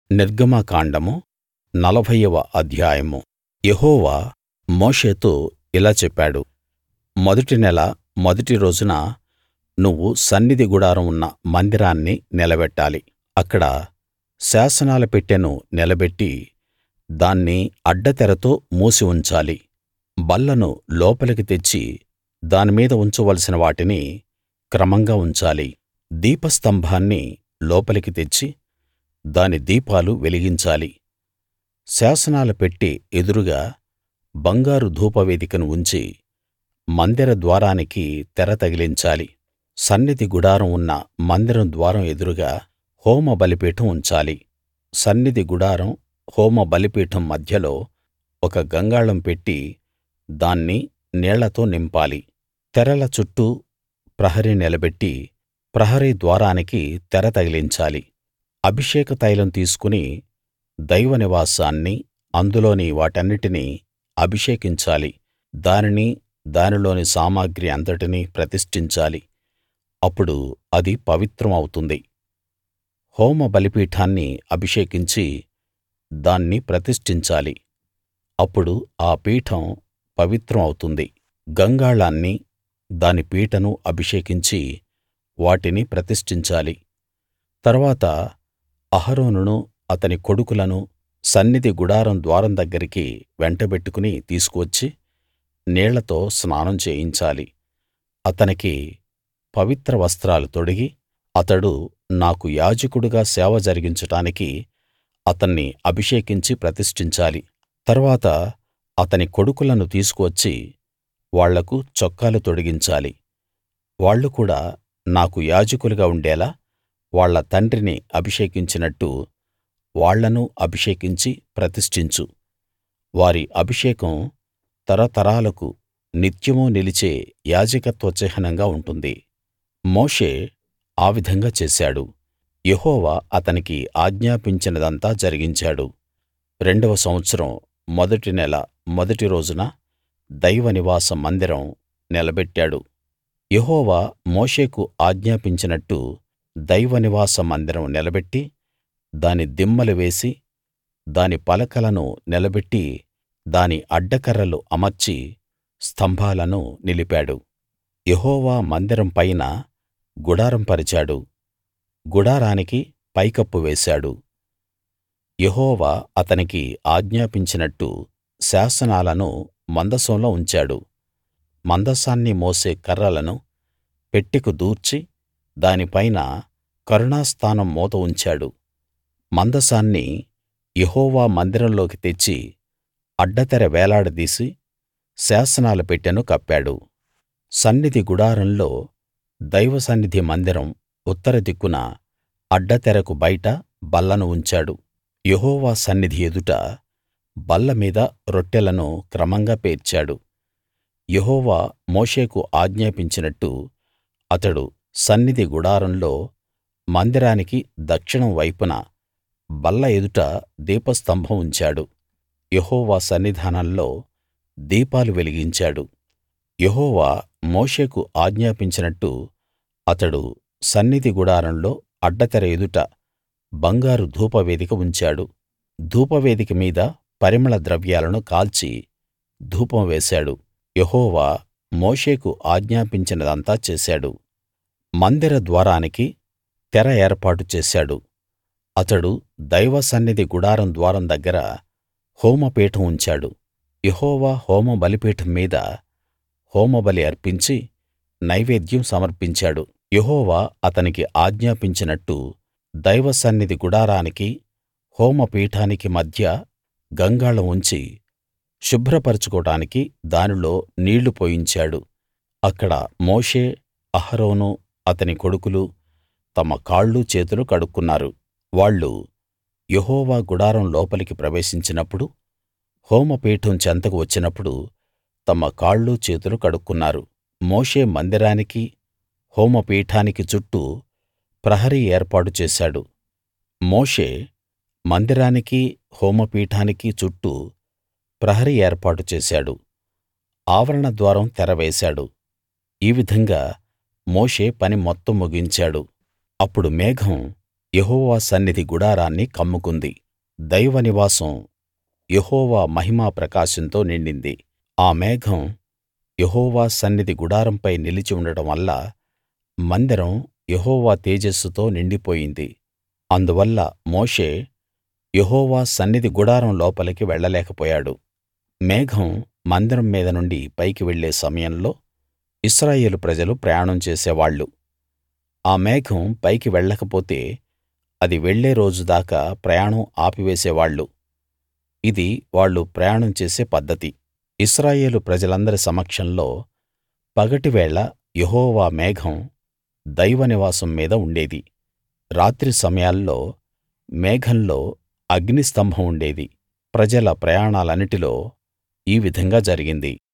నిర్గమకాండము నలభైవ అధ్యాయము యెహోవా మోషేతో ఇలా చెప్పాడు మొదటి నెల మొదటి రోజున నువ్వు సన్నిధి గుడారం ఉన్న మందిరాన్ని నిలబెట్టాలి అక్కడ శాసనాల పెట్టెను నిలబెట్టి దాన్ని అడ్డతెరతో మూసి ఉంచాలి బల్లను లోపలికి తెచ్చి దాని మీద ఉంచవలసిన వాటిని క్రమంగా ఉంచాలి దీపస్తంభాన్ని లోపలికి తెచ్చి దాని దీపాలు వెలిగించాలి శాసనాల పెట్టె ఎదురుగా బంగారు ధూపవేదికను ఉంచి మందిర ద్వారానికి తెర తగిలించాలి సన్నిధి గుడారం ఉన్న మందిరం ద్వారం ఎదురుగా హోమ బలిపీఠం ఉంచాలి సన్నిధి గుడారం హోమ బలిపీఠం మధ్యలో ఒక గంగాళం పెట్టి దాన్ని నీళ్లతో నింపాలి తెరల చుట్టూ ప్రహరీ నిలబెట్టి ప్రహరీ ద్వారానికి తెర తగిలించాలి అభిషేక తైలం తీసుకుని దైవ నివాసాన్నీ అందులోని వాటన్నిటినీ అభిషేకించాలి దానినీ దానిలోని సామగ్రి అంతటినీ ప్రతిష్ఠించాలి అప్పుడు అది పవిత్రం అవుతుంది హోమ బలిపీఠాన్ని అభిషేకించి దాన్ని ప్రతిష్ఠించాలి అప్పుడు ఆ పీఠం పవిత్రం అవుతుంది గంగాళాన్నీ దాని పీటను అభిషేకించి వాటిని ప్రతిష్ఠించాలి తరువాత అహరోనును అతని కొడుకులను సన్నిధి గుడారం ద్వారం దగ్గరికి వెంటబెట్టుకుని తీసుకువచ్చి నీళ్లతో స్నానం చేయించాలి అతనికి పవిత్ర వస్త్రాలు తొడిగి అతడు నాకు యాజకుడుగా సేవ జరిగించడానికి అతన్ని అభిషేకించి ప్రతిష్ఠించాలి తరువాత అతని కొడుకులను తీసుకువచ్చి వాళ్లకు చొక్కాలు తొడిగించాలి వాళ్ళు కూడా నాకు యాజకులుగా ఉండేలా వాళ్ళ తండ్రిని అభిషేకించినట్టు వాళ్ళనూ అభిషేకించి ప్రతిష్ఠించు వారి అభిషేకం తరతరాలకు నిత్యమూ నిలిచే యాజకత్వ చిహ్నంగా ఉంటుంది మోషే ఆ విధంగా చేశాడు యెహోవా అతనికి ఆజ్ఞాపించినదంతా జరిగించాడు రెండవ సంవత్సరం మొదటి నెల మొదటి రోజున దైవ నివాస మందిరం నిలబెట్టాడు యెహోవా మోషేకు ఆజ్ఞాపించినట్టు దైవ నివాస మందిరం నిలబెట్టి దాని దిమ్మలు వేసి దాని పలకలను నిలబెట్టి దాని అడ్డకర్రలు అమర్చి స్తంభాలను నిలిపాడు యెహోవా మందిరం పైన గుడారం పరిచాడు గుడారానికి పైకప్పు వేశాడు యెహోవా అతనికి ఆజ్ఞాపించినట్టు శాసనాలను మందసంలో ఉంచాడు మందసాన్ని మోసే కర్రలను పెట్టెకు దూర్చి దాని పైన కరుణాస్థానం మూత ఉంచాడు మందసాన్ని యెహోవా మందిరంలోకి తెచ్చి అడ్డతెర వేలాడదీసి శాసనాల పెట్టెను కప్పాడు సన్నిధి గుడారంలో దైవ సన్నిధి మందిరం ఉత్తర దిక్కున అడ్డతెరకు బయట బల్లను ఉంచాడు యెహోవా సన్నిధి ఎదుట బల్ల మీద రొట్టెలను క్రమంగా పేర్చాడు యెహోవా మోషేకు ఆజ్ఞాపించినట్టు అతడు సన్నిధి గుడారంలో మందిరానికి దక్షిణం వైపున బల్ల ఎదుట దీపస్తంభం ఉంచాడు యెహోవా సన్నిధానంలో దీపాలు వెలిగించాడు యెహోవా మోషేకు ఆజ్ఞాపించినట్టు అతడు సన్నిధి గుడారంలో అడ్డతెర ఎదుట బంగారు ధూపవేదిక ఉంచాడు ధూపవేదిక మీద పరిమళ ద్రవ్యాలను కాల్చి ధూపం వేశాడు యెహోవా మోషేకు ఆజ్ఞాపించినదంతా చేశాడు మందిర ద్వారానికి తెర ఏర్పాటు చేశాడు అతడు దైవ సన్నిధి గుడారం ద్వారం దగ్గర హోమపీఠం ఉంచాడు యెహోవా హోమ బలిపీఠం మీద హోమబలి అర్పించి నైవేద్యం సమర్పించాడు యెహోవా అతనికి ఆజ్ఞాపించినట్టు దైవ సన్నిధి గుడారానికి హోమపీఠానికి మధ్య గంగాళం ఉంచి శుభ్రపరచుకోడానికి దానిలో నీళ్లు పోయించాడు అక్కడ మోషే అహరోను అతని కొడుకులు తమ కాళ్ళు చేతులు కడుక్కున్నారు వాళ్ళు యెహోవా గుడారం లోపలికి ప్రవేశించినప్పుడు హోమపీఠం చెంతకు వచ్చినప్పుడు తమ కాళ్ళు చేతులు కడుక్కున్నారు మోషే మందిరానికి హోమపీఠానికి చుట్టూ ప్రహరీ ఏర్పాటు చేశాడు మోషే మందిరానికి హోమపీఠానికి చుట్టూ ప్రహరీ ఏర్పాటు చేశాడు ఆవరణ ద్వారం తెర వేశాడు ఈ విధంగా మోషే పని మొత్తం ముగించాడు అప్పుడు మేఘం యెహోవా సన్నిధి గుడారాన్ని కమ్ముకుంది దైవ నివాసం యెహోవా మహిమా ప్రకాశంతో నిండింది ఆ మేఘం యెహోవా సన్నిధి గుడారంపై నిలిచి ఉండడం వల్ల మందిరం యెహోవా తేజస్సుతో నిండిపోయింది అందువల్ల మోషే యెహోవా సన్నిధి గుడారం లోపలికి వెళ్ళలేకపోయాడు మేఘం మందిరం మీద నుండి పైకి వెళ్ళే సమయంలో ఇశ్రాయేలు ప్రజలు ప్రయాణం చేసేవాళ్ళు ఆ మేఘం పైకి వెళ్ళకపోతే అది వెళ్ళే రోజు దాకా ప్రయాణం ఆపివేసేవాళ్ళు ఇది వాళ్ళు ప్రయాణం చేసే పద్ధతి ఇశ్రాయేలు ప్రజలందరి సమక్షంలో పగటివేళ యెహోవా మేఘం దైవ నివాసం మీద ఉండేది రాత్రి సమయాల్లో మేఘంలో అగ్ని స్తంభం ఉండేది ప్రజల ప్రయాణాలన్నిటిలో ఈ విధంగా జరిగింది